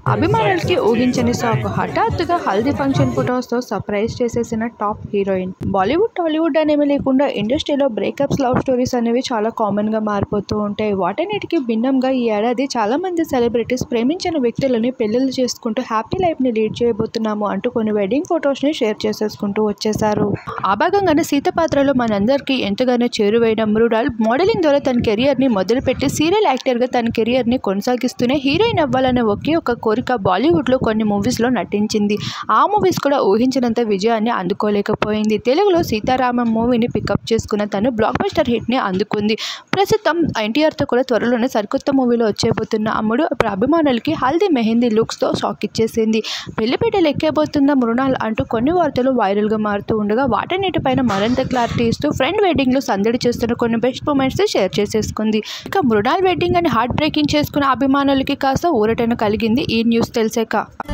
అభిమానులకి ఊహించని సాకు హఠాత్తుగా హల్దీ ఫంక్షన్ ఫొటోస్ తో సర్ప్రైజ్ చేసేసిన టాప్ హీరోయిన్ బాలీవుడ్ టాలీవుడ్ అనేవి లేకుండా ఇండస్ట్రీలో బ్రేకప్స్ లవ్ స్టోరీస్ అనేవి చాలా కామన్ గా మారిపోతూ ఉంటాయి వాటన్నిటికీ భిన్నంగా ఈ ఏడాది చాలా మంది సెలబ్రిటీస్ ప్రేమించిన వ్యక్తులని పెళ్లిళ్ళు చేసుకుంటూ హ్యాపీ లైఫ్ ని లీడ్ చేయబోతున్నాము అంటూ కొన్ని వెడ్డింగ్ ఫొటోస్ ని షేర్ చేసేసుకుంటూ వచ్చేసారు ఆ భాగంగానే సీత పాత్రలో మనందరికీ ఎంతగానో చేరువైన మృడాల్ మోడలింగ్ ద్వారా తన కెరియర్ ని మొదలుపెట్టి సీరియల్ యాక్టర్ గా తన కెరియర్ ని కొనసాగిస్తూనే హీరోయిన్ అవ్వాలనే ఒకే ఒక కోరిక బాలీవుడ్లో కొన్ని మూవీస్లో నటించింది ఆ మూవీస్ కూడా ఊహించినంత విజయాన్ని అందుకోలేకపోయింది తెలుగులో సీతారామం మూవీని పికప్ చేసుకున్న తను బ్లాక్ బస్టర్ హిట్ని అందుకుంది ప్రస్తుతం ఎన్టీఆర్తో కూడా త్వరలోనే సరికొత్త మూవీలో వచ్చేబోతున్న అమ్ముడు ఇప్పుడు అభిమానులకి హల్దీ మెహందీ లుక్స్తో షాక్ ఇచ్చేసింది పెళ్లిపీటలు ఎక్కేబోతున్న మృణాల్ అంటూ కొన్ని వార్తలు వైరల్గా మారుతూ ఉండగా వాటన్నిటిపైన మరింత క్లారిటీ ఇస్తూ ఫ్రెండ్ వెడ్డింగ్లో సందడి చేస్తున్న కొన్ని బెస్ట్ మూమెంట్స్ షేర్ చేసేసుకుంది ఇక మృణాల్ వెడ్డింగ్ అని హార్ట్ బ్రేకింగ్ చేసుకున్న అభిమానులకి కాస్త ఊరటను కలిగింది ఈ న్యూస్ తెలిసాక